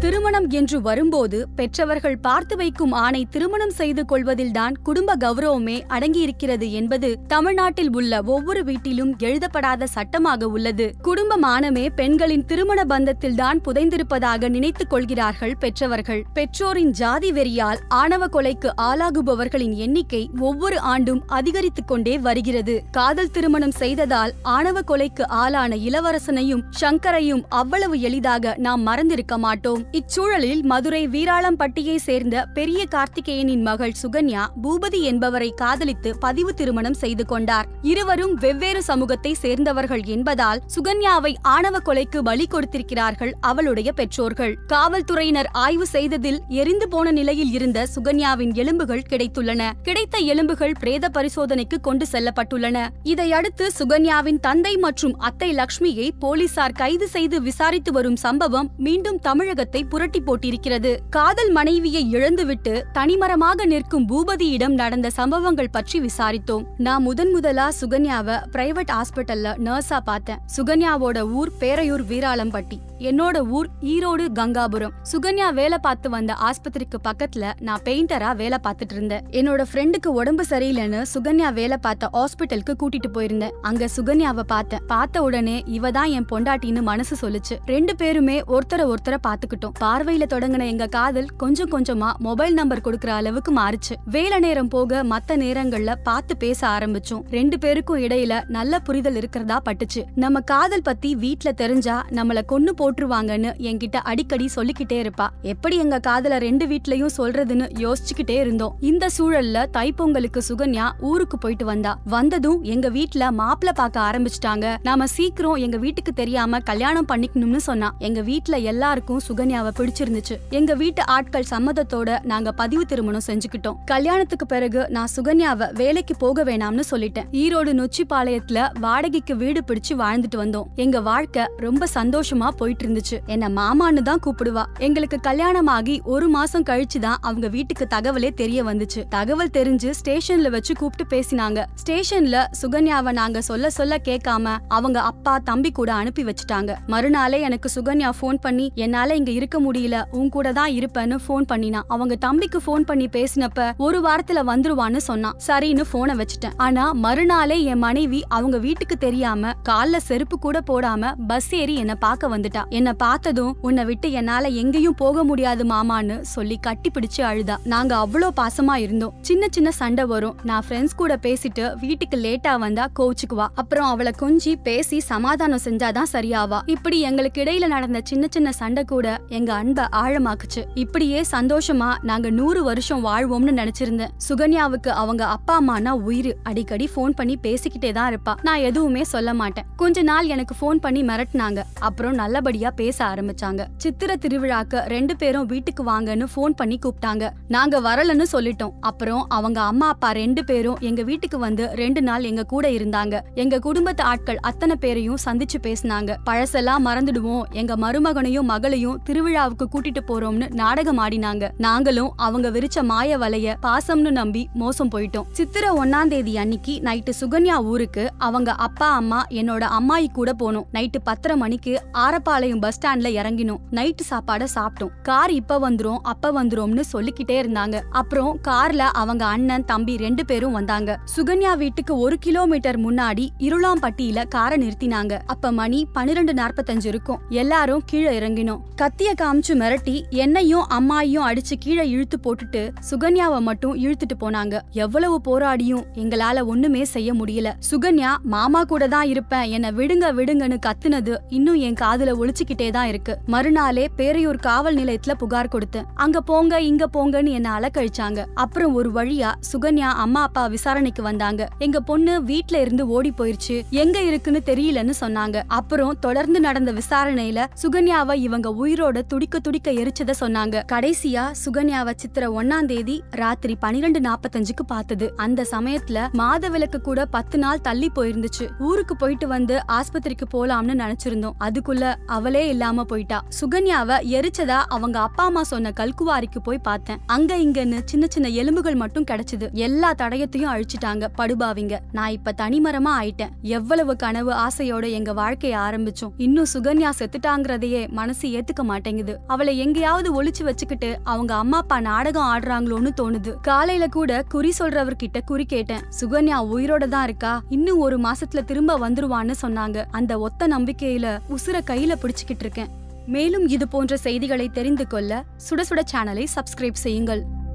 திருமணம் என்று வரும்போது பெற்றவர்கள் பார்த்து வைக்கும் ஆணை திருமணம் செய்து கொள்வதில்தான் குடும்ப கௌரவமே அடங்கியிருக்கிறது என்பது தமிழ்நாட்டில் உள்ள ஒவ்வொரு வீட்டிலும் எழுதப்படாத சட்டமாக உள்ளது குடும்ப மானமே பெண்களின் திருமண பந்தத்தில்தான் புதைந்திருப்பதாக நினைத்துக் கொள்கிறார்கள் பெற்றவர்கள் பெற்றோரின் ஜாதி வெறியால் ஆணவ கொலைக்கு ஆளாகுபவர்களின் எண்ணிக்கை ஒவ்வொரு ஆண்டும் அதிகரித்துக் கொண்டே வருகிறது காதல் திருமணம் செய்ததால் ஆணவ கொலைக்கு ஆளான இளவரசனையும் சங்கரையும் அவ்வளவு எளிதாக நாம் மறந்திருக்க மாட்டோம் இச்சூழலில் மதுரை வீராளம்பட்டியை சேர்ந்த பெரிய கார்த்திகேயனின் மகள் சுகன்யா பூபதி என்பவரை காதலித்து பதிவு திருமணம் செய்து கொண்டார் இருவரும் வெவ்வேறு சமூகத்தை சேர்ந்தவர்கள் என்பதால் சுகன்யாவை ஆணவ கொலைக்கு பலி கொடுத்திருக்கிறார்கள் அவளுடைய பெற்றோர்கள் காவல்துறையினர் ஆய்வு செய்ததில் எரிந்து போன நிலையில் இருந்த சுகன்யாவின் எலும்புகள் கிடைத்துள்ளன கிடைத்த எலும்புகள் பிரேத பரிசோதனைக்கு கொண்டு செல்லப்பட்டுள்ளன இதையடுத்து சுகன்யாவின் தந்தை மற்றும் அத்தை லக்ஷ்மியை போலீசார் கைது செய்து விசாரித்து வரும் சம்பவம் மீண்டும் தமிழகத்தை புரட்டி போட்டிருக்கிறது காதல் மனைவியை இழந்துவிட்டு தனிமரமாக நிற்கும் பூபதியிடம் நடந்த சம்பவங்கள் பற்றி விசாரித்தோம் நான் முதன் முதலா சுகன்யாவை பிரைவேட் ஹாஸ்பிட்டல்ல நர்ஸா பார்த்தேன் சுகன்யாவோட ஊர் பேரையூர் வீராளம்பட்டி என்னோட ஊர் ஈரோடு கங்காபுரம் சுகன்யா வேலை பார்த்து வந்த ஆஸ்பத்திரிக்கு பக்கத்துல நான் பெயிண்டரா வேலை பார்த்துட்டு இருந்தேன் என்னோட ஃப்ரெண்டுக்கு உடம்பு சரியில்லைன்னு சுகன்யா வேலை பார்த்த ஹாஸ்பிட்டலுக்கு கூட்டிட்டு போயிருந்தேன் அங்க சுகன்யாவை பார்த்தேன் பார்த்த உடனே இவ தான் என் பொண்டாட்டின்னு மனசு சொல்லுச்சு ரெண்டு பேருமே ஒருத்தரை ஒருத்தரை பாத்துக்கிட்டோம் பார்வையில தொடங்கின எங்க காதல் கொஞ்சம் கொஞ்சமா மொபைல் நம்பர் கொடுக்கற அளவுக்கு மாறுச்சு வேலை நேரம் போக மத்த நேரங்கள்ல பார்த்து பேச ஆரம்பிச்சோம் ரெண்டு பேருக்கும் இடையில நல்ல புரிதல் இருக்கிறதா பட்டுச்சு நம்ம காதல் பத்தி வீட்ல தெரிஞ்சா நம்மள கொன்னு போட்டுருவாங்கன்னு என்கிட்ட அடிக்கடி சொல்லிக்கிட்டே இருப்பா எப்படி எங்க காதல ரெண்டு வீட்லயும் சொல்றதுன்னு யோசிச்சுக்கிட்டே இருந்தோம் இந்த சூழல்ல தைப்பொங்கலுக்கு சுகன்யா ஊருக்கு போயிட்டு வந்தா வந்ததும் எங்க வீட்ல மாப்பிள பார்க்க ஆரம்பிச்சிட்டாங்க நாம சீக்கிரம் எங்க வீட்டுக்கு தெரியாம கல்யாணம் பண்ணிக்கணும்னு சொன்னா எங்க வீட்ல எல்லாருக்கும் சுகன்யாவை பிடிச்சிருந்துச்சு எங்க வீட்டு ஆட்கள் சம்மதத்தோட நாங்க பதிவு திருமணம் செஞ்சுக்கிட்டோம் கல்யாணத்துக்கு பிறகு நான் சுகன்யாவை வேலைக்கு போக வேணாம்னு சொல்லிட்டேன் ஈரோடு நொச்சிப்பாளையத்துல வாடகைக்கு வீடு பிடிச்சு வாழ்ந்துட்டு வந்தோம் எங்க வாழ்க்கை ரொம்ப சந்தோஷமா போயிட்டு இருந்துச்சு என்ன மாமான்னு தான் கூப்பிடுவா எங்களுக்கு கல்யாணம் ஆகி ஒரு மாசம் கழிச்சு தான் அவங்க வீட்டுக்கு தகவலே தெரிய வந்துச்சு தகவல் தெரிஞ்சு ஸ்டேஷன்ல வச்சு கூப்பிட்டு பேசினாங்க ஸ்டேஷன்ல சுகன்யாவை நாங்க சொல்ல சொல்ல கேட்காம அவங்க அப்பா தம்பி கூட அனுப்பி வச்சுட்டாங்க மறுநாளே எனக்கு சுகன்யா ஃபோன் பண்ணி என்னால இங்க இருக்க முடியல உன் கூட தான் இருப்பேன்னு ஃபோன் பண்ணினா அவங்க தம்பிக்கு ஃபோன் பண்ணி பேசினப்ப ஒரு வாரத்துல வந்துருவான்னு சொன்னான் சரின்னு போனை வச்சுட்டேன் ஆனா மறுநாளே என் மனைவி அவங்க வீட்டுக்கு தெரியாம கால்ல செருப்பு கூட போடாம பஸ் ஏறி என்ன பார்க்க வந்துட்டா என்ன பார்த்ததும் உன்னை விட்டு என்னால எங்கேயும் போக முடியாது மாமான்னு சொல்லி கட்டி பிடிச்சு அழுதா நாங்க அவ்வளோ பாசமா இருந்தோம் சின்ன சின்ன சண்டை வரும் நான் ஃப்ரெண்ட்ஸ் கூட பேசிட்டு வீட்டுக்கு லேட்டா வந்தா கோச்சுக்குவா அப்புறம் அவளை கொஞ்சி பேசி சமாதானம் செஞ்சாதான் சரியாவா இப்படி எங்களுக்கு இடையில நடந்த சின்ன சின்ன சண்டை கூட எங்க அன்பை ஆழமாக்குச்சு இப்படியே சந்தோஷமா நாங்க நூறு வருஷம் வாழ்வோம்னு நினைச்சிருந்தேன் சுகன்யாவுக்கு அவங்க அப்பா அம்மானா உயிர் அடிக்கடி ஃபோன் பண்ணி பேசிக்கிட்டே தான் இருப்பா நான் எதுவுமே சொல்ல மாட்டேன் கொஞ்ச நாள் எனக்கு ஃபோன் பண்ணி மிரட்டினாங்க அப்புறம் நல்லபடியா பேச ஆரம்பிச்சாங்க சித்திர திருவிழாக்கு ரெண்டு பேரும் வீட்டுக்கு வாங்கன்னு ஃபோன் பண்ணி கூப்பிட்டாங்க நாங்க வரலன்னு சொல்லிட்டோம் அப்புறம் அவங்க அம்மா அப்பா ரெண்டு பேரும் எங்க வீட்டுக்கு வந்து ரெண்டு நாள் எங்க கூட இருந்தாங்க எங்க குடும்பத்து ஆட்கள் அத்தனை பேரையும் சந்திச்சு பேசினாங்க பழசெல்லாம் மறந்துடுவோம் எங்க மருமகனையும் மகளையும் திருவிழாவுக்கு கூட்டிட்டு போறோம்னு நாடகம் ஆடினாங்க நாங்களும் அவங்க விரிச்ச மாய வலைய பாசம்னு நம்பி மோசம் போயிட்டோம் சித்திரை ஒன்னாம் தேதி அன்னைக்கு நைட்டு சுகன்யா ஊருக்கு அவங்க அப்பா அம்மா என்னோட அம்மாயி கூட போனோம் நைட்டு பத்தரை மணிக்கு ஆரப்பாளையம் பஸ் ஸ்டாண்ட்ல இறங்கினோம் நைட்டு சாப்பாட சாப்பிட்டோம் கார் இப்ப வந்துரும் அப்ப வந்துரும்னு சொல்லிக்கிட்டே இருந்தாங்க அப்புறம் கார்ல அவங்க அண்ணன் தம்பி ரெண்டு பேரும் வந்தாங்க சுகன்யா வீட்டுக்கு ஒரு கிலோமீட்டர் முன்னாடி இருளாம்பட்டியில காரை நிறுத்தினாங்க அப்ப மணி பன்னிரெண்டு நாற்பத்தஞ்சு இருக்கும் எல்லாரும் கீழே இறங்கினோம் கத்திய காமிச்சு மிரட்டி என்னையும் அம்மாயையும் அடிச்சு கீழே இழுத்து போட்டுட்டு சுகன்யாவை மட்டும் இழுத்துட்டு போனாங்க எவ்வளவு போராடியும் எங்களால ஒண்ணுமே செய்ய முடியல சுகன்யா மாமா கூட தான் இருப்பேன் என்ன விடுங்க விடுங்கன்னு கத்துனது இன்னும் என் காதுல ஒழிச்சுக்கிட்டே தான் இருக்கு மறுநாளே பேரையூர் காவல் நிலையத்துல புகார் கொடுத்தேன் அங்க போங்க இங்க போங்கன்னு என்ன அலக்கழிச்சாங்க அப்புறம் ஒரு வழியா சுகன்யா அம்மா அப்பா விசாரணைக்கு வந்தாங்க எங்க பொண்ணு வீட்ல இருந்து ஓடி போயிருச்சு எங்க இருக்குன்னு தெரியலன்னு சொன்னாங்க அப்புறம் தொடர்ந்து நடந்த விசாரணையில சுகன்யாவை இவங்க உயிரோட துடிக்க துடிக்க எரிச்சத சொன்னாங்க கடைசியா சுகன்யாவை சித்திரை ஒன்னாம் தேதி ராத்திரி பனிரெண்டு நாப்பத்தஞ்சுக்கு பார்த்தது அந்த சமயத்துல மாத விளக்கு கூட பத்து நாள் தள்ளி போயிருந்துச்சு ஊருக்கு போயிட்டு வந்து ஆஸ்பத்திரிக்கு போலாம்னு நினைச்சிருந்தோம் அதுக்குள்ள அவளே இல்லாம போயிட்டா சுகன்யாவை எரிச்சதா அவங்க அப்பா அம்மா சொன்ன கல்குவாரிக்கு போய் பார்த்தேன் அங்க இங்கன்னு சின்ன சின்ன எலும்புகள் மட்டும் கிடைச்சது எல்லா தடயத்தையும் அழிச்சிட்டாங்க படுபாவிங்க நான் இப்ப தனிமரமா ஆயிட்டேன் எவ்வளவு கனவு ஆசையோட எங்க வாழ்க்கைய ஆரம்பிச்சோம் இன்னும் சுகன்யா செத்துட்டாங்கிறதையே மனசு ஏத்துக்க மாட்டேங்குது மாட்டேங்குது அவளை எங்கேயாவது ஒளிச்சு வச்சுக்கிட்டு அவங்க அம்மா அப்பா நாடகம் ஆடுறாங்களோன்னு தோணுது காலையில கூட குறி சொல்றவர்கிட்ட குறி கேட்டேன் சுகன்யா உயிரோட தான் இருக்கா இன்னும் ஒரு மாசத்துல திரும்ப வந்துருவான்னு சொன்னாங்க அந்த ஒத்த நம்பிக்கையில உசுர கையில பிடிச்சுக்கிட்டு இருக்கேன் மேலும் இது போன்ற செய்திகளை தெரிந்து கொள்ள சுட சுட சேனலை சப்ஸ்கிரைப் செய்யுங்கள்